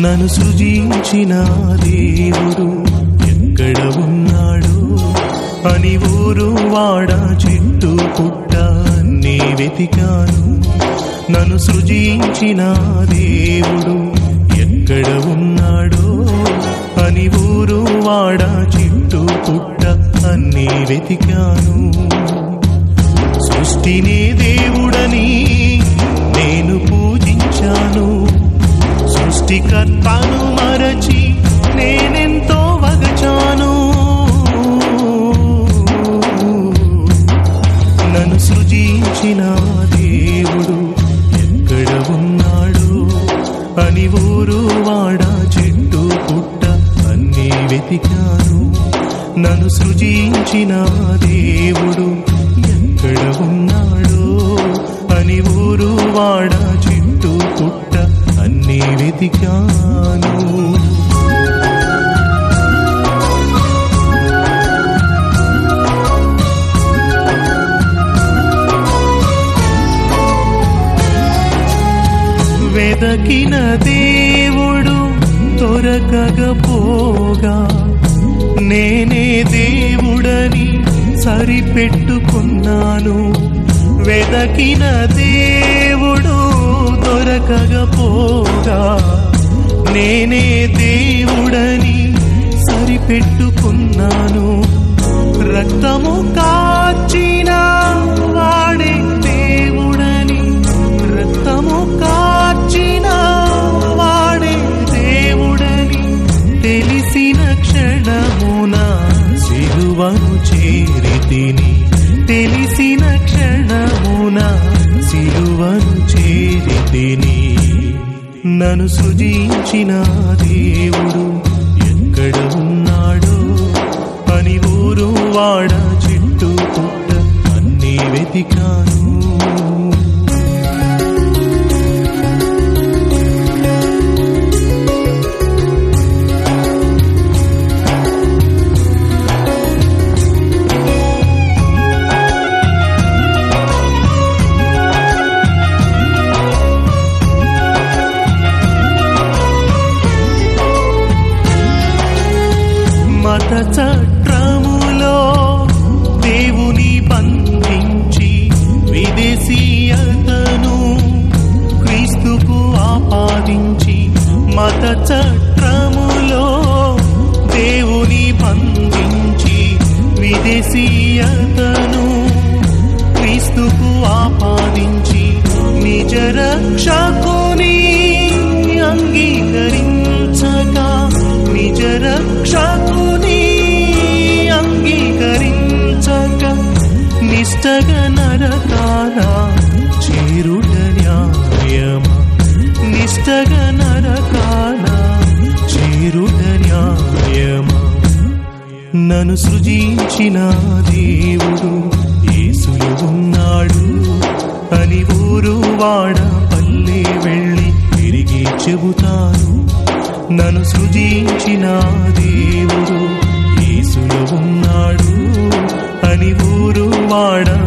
నన్ను సృజించిన దేవుడు ఎక్కడ ఉన్నాడో అని ఊరు వాడ చెట్టు పుట్ట నీ వెతికాను నన్ను సృజించిన దేవుడు ఎక్కడ ఉన్నాడో అని ఊరు వాడ చెట్టు పుట్ట అన్ని వెతికాను సృష్టినే దేవుడని నేను పూజించాను సృష్టికర్తను మరచి నేనెంతో వగచాను నన్ను సృజించిన దేవుడు ఎక్కడ ఉన్నాడు అని ఊరు వాడ చెట్టు పుట్ట అన్ని వెతికాను నన్ను సృజించిన దేవుడు ఎక్కడ ఉన్నాడో అని ఊరు వాడ చెట్టు పుట్ట అన్ని వెతికాను వెదకిన దేవుడు దొరకకపోగా నేనే దేవుడని సరిపెట్టుకున్నాను వెదకిన దేవుడు దొరకకపోగా నేనే దేవుడని సరిపెట్టుకున్నాను రక్తము కాచిన వాడే దేవుడని రక్తము కాచిన వాడే దేవుడని తెలిసిన క్షణమున సిలువను చేరితిని తెలిసిన క్షణమున సిలువను చేరితిని నన్ను సృజించిన దేవుడు ఎక్కడ ఉన్నాడో అని ఊరు వాడ చెట్టు పుట్ట అన్ని వెతికాను మత చట్రములో దేవుని బంధించి విదేశీయతను క్రీస్తుకు ఆపాదించి మత చట్రములో దేవుని బంధించి విదేశీయతను క్రీస్తుకు ఆపాదించి నిజ రక్షకుని అంగీకరించగా నిజ రక్షకుని అంగీకరించగా నిష్టగ నరకాల చేరుట న్యాయమా నిష్టగ నరకాల చేరుట న్యాయమా నన్ను సృజించిన దేవుడు యేసులు ఉన్నాడు అని ఊరు వాడ పల్లె వెళ్ళి తిరిగి చెబుతాను నన్ను సృజించిన దేవుడు యేసులు ఉన్నాడు అని ఊరు వాడ